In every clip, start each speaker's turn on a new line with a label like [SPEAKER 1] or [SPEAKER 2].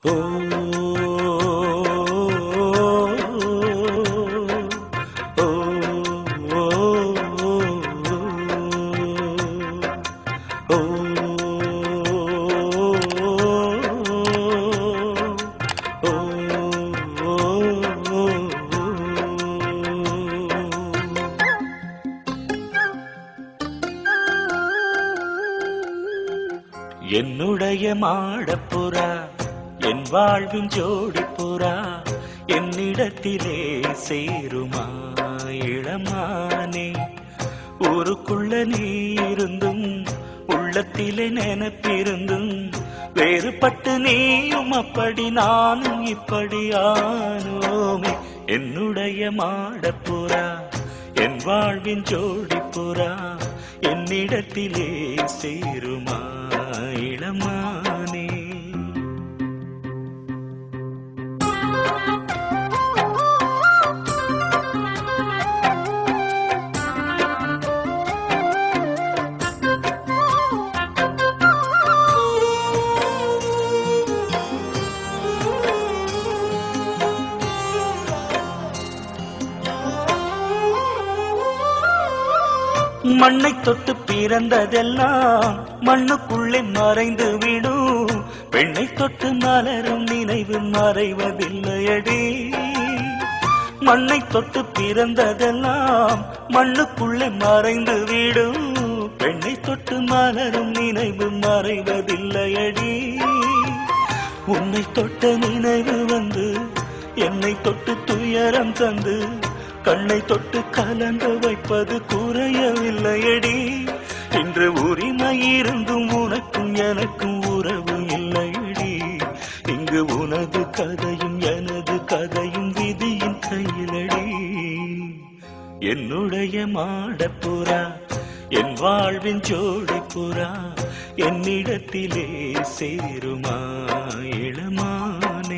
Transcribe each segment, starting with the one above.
[SPEAKER 1] ஓ ஓ ஓ என்னுடைய மாடப்புறா என் வாழ்வின் ஜோடிப்புறா என்னிடத்திலே சேருமா இளமானே ஊருக்குள்ள நீ இருந்தும் உள்ளத்திலே நினைப்பிருந்தும் வேறுபட்டு நீயும் அப்படி நானும் இப்படி ஆனோமே என்னுடைய மாடப்புறா என் வாழ்வின் ஜோடிப்புறா என்னிடத்திலே சேருமா இளமானே மண்ணை தொட்டு பிறந்ததெல்லாம் மண்ணுக்குள்ளே மறைந்து விடும் பெண்ணை தொட்டு மலரும் நினைவு மறைவதில்லையடி மண்ணை தொட்டு பிறந்ததெல்லாம் மண்ணுக்குள்ளே மறைந்து விடும் பெண்ணை தொட்டு மலரும் நினைவு மறைவதில்லையடி உன்னை தொட்ட நினைவு வந்து என்னை தொட்டு துயரம் தந்து கண்ணை தொட்டு கலந்து வைப்பது குறையவில்லையடி இன்று உரிமை இருந்தும் உனக்கும் எனக்கும் உறவு இல்லையடி இங்கு உனது கதையும் எனது கதையும் விதியின் கையிலடி என்னுடைய மாடப்புறா என் வாழ்வின் ஜோடிப்புறா என்னிடத்திலே சேருமா இளமானே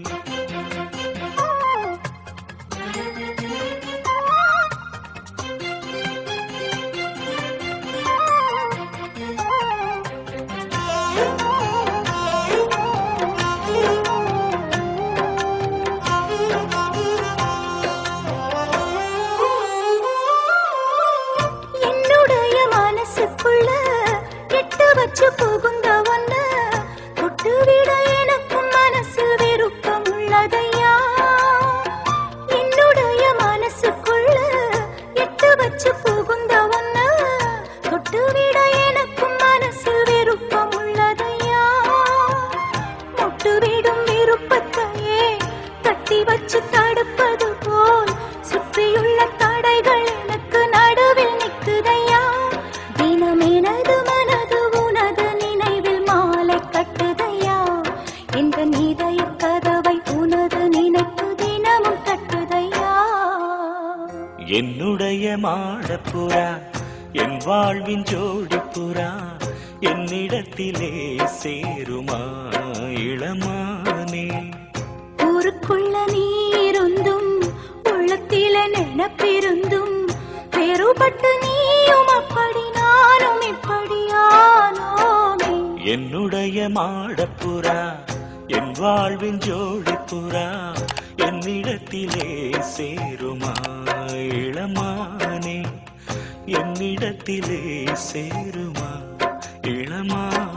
[SPEAKER 2] என்னுடைய மனசுக்குள்ள எட்டு வச்சு புகுந்த ஒன்ன தொட்டு விட எனக்கும் மனசில் விருப்பம் உள்ளதையா என்னுடைய மனசுக்குள்ள எட்டு வச்சு புகுந்த ஒன்ன தொட்டு விட எனக்கும் மனசில் விருப்பம் உள்ளதையா முட்டு விடும் விருப்பத்தையே கட்டி வச்சு தடுப்பது போல் சுற்றியுள்ள தடைகள் எனக்கு நடுவில் நிற்குதையா தினம் எனது மனது உனது நினைவில் மாலை கட்டுதையா எந்த நீதைய கதவை உனது நினைப்பு தினமும் தட்டுதையா
[SPEAKER 1] என்னுடைய மாடப்புறா என் வாழ்வின் ஜோடிப்புறா என்னிடத்திலே சேருமா இளமானே
[SPEAKER 2] ஊருக்குள்ள நீ இருந்தும் உள்ளத்தில நினப்பிருந்தும் வேறுபட்டு நீயும் அப்படி நானும் இப்படியானோமே
[SPEAKER 1] என்னுடைய மாடப்புறா என் வாழ்வின் ஜோடிப்புறா என்னிடத்திலே சேருமா இளமானே என்னிடத்திலே சேருமா இளமானே